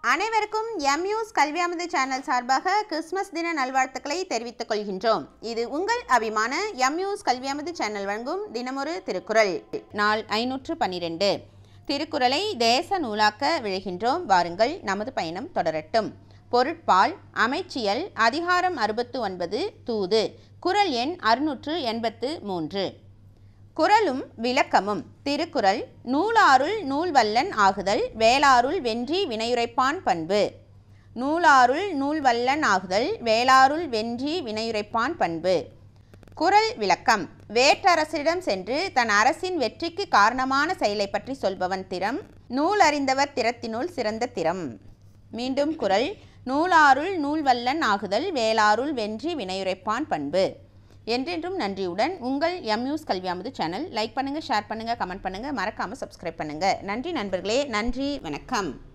அனைவருக்கும் எம்யூஸ் கல்வியாமது சேனல் சார்பாக கிறிஸ்மஸ் தின நல்வாழ்த்துக்களை தெரிவித்துக் கொள்கின்றோம் இது உங்கள் அபிமான எம்யூஸ் கல்வியாமது சேனல் வழங்கும் தினமொரு திருக்குறள் நாள் ஐநூற்று பன்னிரெண்டு திருக்குறளை தேச நூலாக்க விழுகின்றோம் வாருங்கள் நமது பயணம் தொடரட்டும் பொருட்பால் அமைச்சியல் அதிகாரம் அறுபத்து ஒன்பது தூது குறள் எண் அறுநூற்று எண்பத்து மூன்று குறளும் விளக்கமும் திருக்குறள் நூலாருள் நூல்வல்லன் ஆகுதல் வேளாருள் வென்றி வினையுரைப்பான் பண்பு நூலாருள் நூல்வல்லன் ஆகுதல் வேளாருள் வென்றி வினையுரைப்பான் பண்பு குறள் விளக்கம் வேற்றரசிடம் சென்று தன் அரசின் வெற்றிக்கு காரணமான செயலை பற்றி சொல்பவன் திறம் நூல் அறிந்தவர் திறத்தினுள் சிறந்த திறம் மீண்டும் குறள் நூலாருள் நூல்வல்லன் ஆகுதல் வேளாருள் வென்றி வினையுரைப்பான் பண்பு என்றென்றும் நன்றியுடன் உங்கள் எம்யூஸ் கல்வியாமது சேனல் லைக் பண்ணுங்கள் ஷேர் பண்ணுங்கள் கமெண்ட் பண்ணுங்கள் மறக்காமல் சப்ஸ்கிரைப் பண்ணுங்கள் நன்றி நண்பர்களே நன்றி வணக்கம்